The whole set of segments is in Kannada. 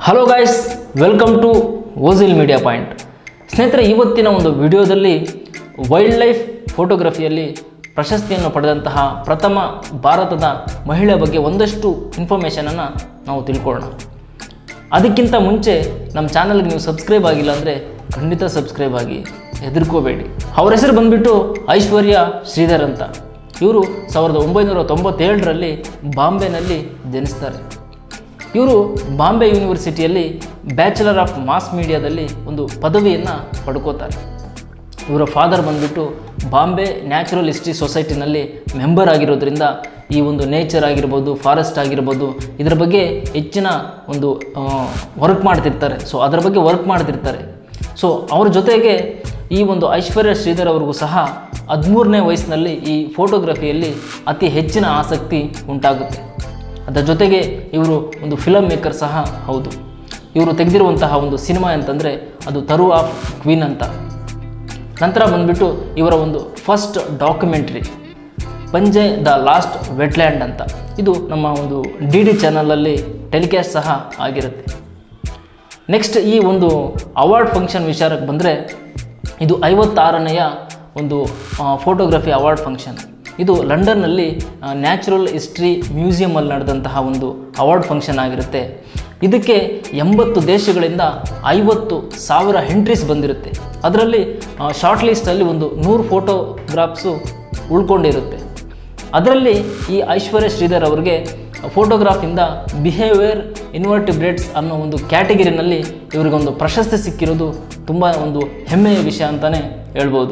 ಹಲೋ ಗಾಯ್ಸ್ ವೆಲ್ಕಮ್ ಟು ಓಜಿಲ್ ಮೀಡಿಯಾ ಪಾಯಿಂಟ್ ಸ್ನೇಹಿತರೆ ಇವತ್ತಿನ ಒಂದು ವಿಡಿಯೋದಲ್ಲಿ ವೈಲ್ಡ್ ಲೈಫ್ ಫೋಟೋಗ್ರಫಿಯಲ್ಲಿ ಪ್ರಶಸ್ತಿಯನ್ನು ಪಡೆದಂತಹ ಪ್ರಥಮ ಭಾರತದ ಮಹಿಳೆ ಬಗ್ಗೆ ಒಂದಷ್ಟು ಇನ್ಫಾರ್ಮೇಷನನ್ನು ನಾವು ತಿಳ್ಕೊಳ್ಳೋಣ ಅದಕ್ಕಿಂತ ಮುಂಚೆ ನಮ್ಮ ಚಾನಲ್ಗೆ ನೀವು ಸಬ್ಸ್ಕ್ರೈಬ್ ಆಗಿಲ್ಲ ಅಂದರೆ ಖಂಡಿತ ಸಬ್ಸ್ಕ್ರೈಬ್ ಆಗಿ ಹೆದರ್ಕೋಬೇಡಿ ಅವ್ರ ಹೆಸರು ಬಂದುಬಿಟ್ಟು ಐಶ್ವರ್ಯ ಶ್ರೀಧರ್ ಅಂತ ಇವರು ಸಾವಿರದ ಒಂಬೈನೂರ ತೊಂಬತ್ತೇಳರಲ್ಲಿ ಬಾಂಬೆನಲ್ಲಿ ಜನಿಸ್ತಾರೆ ಇವರು ಬಾಂಬೆ ಯೂನಿವರ್ಸಿಟಿಯಲ್ಲಿ ಬ್ಯಾಚುಲರ್ ಆಫ್ ಮಾಸ್ ಮೀಡಿಯಾದಲ್ಲಿ ಒಂದು ಪದವಿಯನ್ನು ಪಡ್ಕೋತಾರೆ ಇವರ ಫಾದರ್ ಬಂದುಬಿಟ್ಟು ಬಾಂಬೆ ನ್ಯಾಚುರಲ್ ಹಿಸ್ಟ್ರಿ ಸೊಸೈಟಿನಲ್ಲಿ ಮೆಂಬರ್ ಆಗಿರೋದ್ರಿಂದ ಈ ಒಂದು ನೇಚರ್ ಆಗಿರ್ಬೋದು ಫಾರೆಸ್ಟ್ ಆಗಿರ್ಬೋದು ಇದರ ಬಗ್ಗೆ ಹೆಚ್ಚಿನ ಒಂದು ವರ್ಕ್ ಮಾಡ್ತಿರ್ತಾರೆ ಸೊ ಅದರ ಬಗ್ಗೆ ವರ್ಕ್ ಮಾಡ್ತಿರ್ತಾರೆ ಸೊ ಅವ್ರ ಜೊತೆಗೆ ಈ ಒಂದು ಐಶ್ವರ್ಯ ಶ್ರೀಧರ್ ಅವ್ರಿಗೂ ಸಹ ಹದಿಮೂರನೇ ವಯಸ್ಸಿನಲ್ಲಿ ಈ ಫೋಟೋಗ್ರಫಿಯಲ್ಲಿ ಅತಿ ಹೆಚ್ಚಿನ ಆಸಕ್ತಿ ಉಂಟಾಗುತ್ತೆ ಅದರ ಜೊತೆಗೆ ಇವರು ಒಂದು ಫಿಲಮ್ ಮೇಕರ್ ಸಹ ಹೌದು ಇವರು ತೆಗೆದಿರುವಂತಹ ಒಂದು ಸಿನಿಮಾ ಅಂತಂದರೆ ಅದು ತರು ಆಫ್ ಕ್ವೀನ್ ಅಂತ ನಂತರ ಬಂದ್ಬಿಟ್ಟು ಇವರ ಒಂದು first documentary Panje the last wetland ಅಂತ ಇದು ನಮ್ಮ ಒಂದು ಡಿ ಡಿ ಚಾನಲಲ್ಲಿ ಟೆಲಿಕಾಸ್ಟ್ ಸಹ ಆಗಿರುತ್ತೆ ನೆಕ್ಸ್ಟ್ ಈ ಒಂದು ಅವಾರ್ಡ್ ಫಂಕ್ಷನ್ ವಿಚಾರಕ್ಕೆ ಬಂದರೆ ಇದು ಐವತ್ತಾರನೆಯ ಒಂದು ಫೋಟೋಗ್ರಫಿ ಅವಾರ್ಡ್ ಫಂಕ್ಷನ್ ಇದು ಲಂಡನ್ನಲ್ಲಿ ನ್ಯಾಚುರಲ್ ಹಿಸ್ಟ್ರಿ ಮ್ಯೂಸಿಯಮಲ್ಲಿ ನಡೆದಂತಹ ಒಂದು ಅವಾರ್ಡ್ ಫಂಕ್ಷನ್ ಆಗಿರುತ್ತೆ ಇದಕ್ಕೆ ಎಂಬತ್ತು ದೇಶಗಳಿಂದ ಐವತ್ತು ಸಾವಿರ ಎಂಟ್ರೀಸ್ ಬಂದಿರುತ್ತೆ ಅದರಲ್ಲಿ ಶಾರ್ಟ್ ಲಿಸ್ಟಲ್ಲಿ ಒಂದು ನೂರು ಫೋಟೋಗ್ರಾಫ್ಸು ಉಳ್ಕೊಂಡಿರುತ್ತೆ ಅದರಲ್ಲಿ ಈ ಐಶ್ವರ್ಯ ಶ್ರೀಧರ್ ಅವರಿಗೆ ಫೋಟೋಗ್ರಾಫಿಂದ ಬಿಹೇವಿಯರ್ ಇನ್ವರ್ಟಿಬ್ರೇಟ್ಸ್ ಅನ್ನೋ ಒಂದು ಕ್ಯಾಟಗಿರಿನಲ್ಲಿ ಇವರಿಗೊಂದು ಪ್ರಶಸ್ತಿ ಸಿಕ್ಕಿರೋದು ತುಂಬ ಒಂದು ಹೆಮ್ಮೆಯ ವಿಷಯ ಅಂತಲೇ ಹೇಳ್ಬೋದು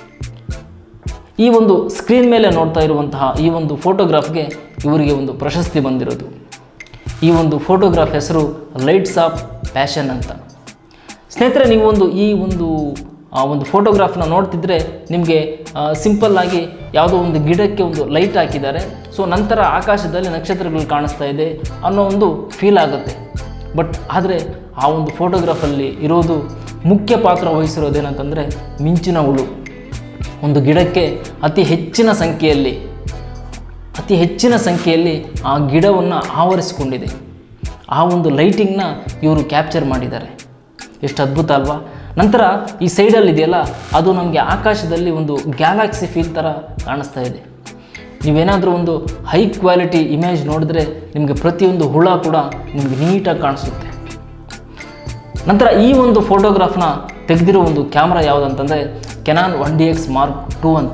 ಈ ಒಂದು ಸ್ಕ್ರೀನ್ ಮೇಲೆ ನೋಡ್ತಾ ಇರುವಂತಹ ಈ ಒಂದು ಫೋಟೋಗ್ರಾಫ್ಗೆ ಇವರಿಗೆ ಒಂದು ಪ್ರಶಸ್ತಿ ಬಂದಿರೋದು ಈ ಒಂದು ಫೋಟೋಗ್ರಾಫ್ ಹೆಸರು ಲೈಟ್ಸ್ ಆಫ್ ಪ್ಯಾಷನ್ ಅಂತ ಸ್ನೇಹಿತರೆ ನೀವು ಒಂದು ಈ ಒಂದು ಆ ಒಂದು ಫೋಟೋಗ್ರಾಫ್ನ ನೋಡ್ತಿದ್ರೆ ನಿಮಗೆ ಸಿಂಪಲ್ ಆಗಿ ಯಾವುದೋ ಒಂದು ಗಿಡಕ್ಕೆ ಒಂದು ಲೈಟ್ ಹಾಕಿದ್ದಾರೆ ಸೊ ನಂತರ ಆಕಾಶದಲ್ಲಿ ನಕ್ಷತ್ರಗಳು ಕಾಣಿಸ್ತಾ ಇದೆ ಅನ್ನೋ ಒಂದು ಫೀಲ್ ಆಗುತ್ತೆ ಬಟ್ ಆದರೆ ಆ ಒಂದು ಫೋಟೋಗ್ರಾಫಲ್ಲಿ ಇರೋದು ಮುಖ್ಯ ಪಾತ್ರ ವಹಿಸಿರೋದೇನಂತಂದರೆ ಮಿಂಚಿನ ಹುಳು ಒಂದು ಗಿಡಕ್ಕೆ ಅತಿ ಹೆಚ್ಚಿನ ಸಂಖ್ಯೆಯಲ್ಲಿ ಅತಿ ಹೆಚ್ಚಿನ ಸಂಖ್ಯೆಯಲ್ಲಿ ಆ ಗಿಡವನ್ನು ಆವರಿಸಿಕೊಂಡಿದೆ ಆ ಒಂದು ಲೈಟಿಂಗ್ನ ಇವರು ಕ್ಯಾಪ್ಚರ್ ಮಾಡಿದ್ದಾರೆ ಎಷ್ಟು ಅದ್ಭುತ ಅಲ್ವಾ ನಂತರ ಈ ಸೈಡಲ್ಲಿ ಇದೆಯಲ್ಲ ಅದು ನಮಗೆ ಆಕಾಶದಲ್ಲಿ ಒಂದು ಗ್ಯಾಲಾಕ್ಸಿ ಫೀಲ್ ಥರ ಕಾಣಿಸ್ತಾ ಇದೆ ನೀವೇನಾದರೂ ಒಂದು ಹೈ ಕ್ವಾಲಿಟಿ ಇಮೇಜ್ ನೋಡಿದ್ರೆ ನಿಮಗೆ ಪ್ರತಿಯೊಂದು ಹುಳ ಕೂಡ ನಿಮಗೆ ನೀಟಾಗಿ ಕಾಣಿಸುತ್ತೆ ನಂತರ ಈ ಒಂದು ಫೋಟೋಗ್ರಾಫ್ನ ತೆಗೆದಿರೋ ಒಂದು ಕ್ಯಾಮ್ರಾ ಯಾವುದಂತಂದರೆ Canon one D X mark two ಅಂತ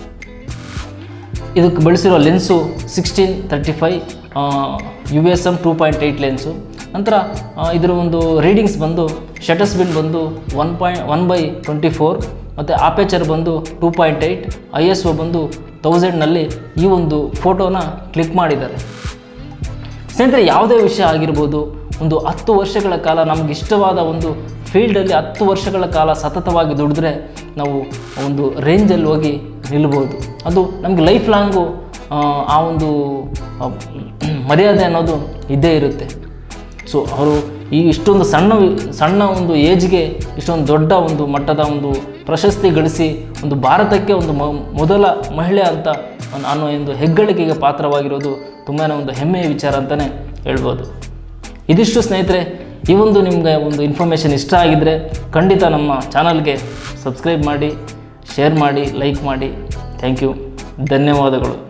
ಇದಕ್ಕೆ ಬಳಸಿರೋ lens sixteen thirty five U S M two point eight lens ನಂತರ ಇದರ ಒಂದು ರೀಡಿಂಗ್ಸ್ ಬಂದು ಶಟರ್ಸ್ ಬಿನ್ ಬಂದು one point one by twenty four ಮತ್ತು ಆಪೇಚರ್ ಬಂದು two point eight I S O ಬಂದು ತೌಸಂಡ್ನಲ್ಲಿ ಈ ಒಂದು ಫೋಟೋನ ಕ್ಲಿಕ್ ಮಾಡಿದ್ದಾರೆ ಸ್ನೇಹಿತರೆ ಯಾವುದೇ ವಿಷಯ ಆಗಿರ್ಬೋದು ಒಂದು ಹತ್ತು ವರ್ಷಗಳ ಕಾಲ ನಮ್ಗೆ ಇಷ್ಟವಾದ ಒಂದು ಫೀಲ್ಡಲ್ಲಿ ಹತ್ತು ವರ್ಷಗಳ ಕಾಲ ಸತತವಾಗಿ ದುಡಿದ್ರೆ ನಾವು ಒಂದು ರೇಂಜಲ್ಲಿ ಹೋಗಿ ನಿಲ್ಬೋದು ಅದು ನಮಗೆ ಲೈಫ್ ಲಾಂಗು ಆ ಒಂದು ಮರ್ಯಾದೆ ಅನ್ನೋದು ಇದ್ದೇ ಇರುತ್ತೆ ಸೊ ಅವರು ಈ ಇಷ್ಟೊಂದು ಸಣ್ಣ ಸಣ್ಣ ಒಂದು ಏಜ್ಗೆ ಇಷ್ಟೊಂದು ದೊಡ್ಡ ಒಂದು ಮಟ್ಟದ ಒಂದು ಪ್ರಶಸ್ತಿ ಗಳಿಸಿ ಒಂದು ಭಾರತಕ್ಕೆ ಒಂದು ಮೊದಲ ಮಹಿಳೆ ಅಂತ ಅನ್ನೋ ಒಂದು ಹೆಗ್ಗಳಿಕೆಗೆ ಪಾತ್ರವಾಗಿರೋದು ತುಂಬಾ ಒಂದು ಹೆಮ್ಮೆಯ ವಿಚಾರ ಅಂತಲೇ ಹೇಳ್ಬೋದು ಇದಿಷ್ಟು ಸ್ನೇಹಿತರೆ ಈ ಒಂದು ನಿಮಗೆ ಒಂದು ಇನ್ಫಾರ್ಮೇಷನ್ ಇಷ್ಟ ಆಗಿದ್ದರೆ ಖಂಡಿತ ನಮ್ಮ ಚಾನಲ್ಗೆ ಸಬ್ಸ್ಕ್ರೈಬ್ ಮಾಡಿ ಶೇರ್ ಮಾಡಿ ಲೈಕ್ ಮಾಡಿ ಥ್ಯಾಂಕ್ ಯು ಧನ್ಯವಾದಗಳು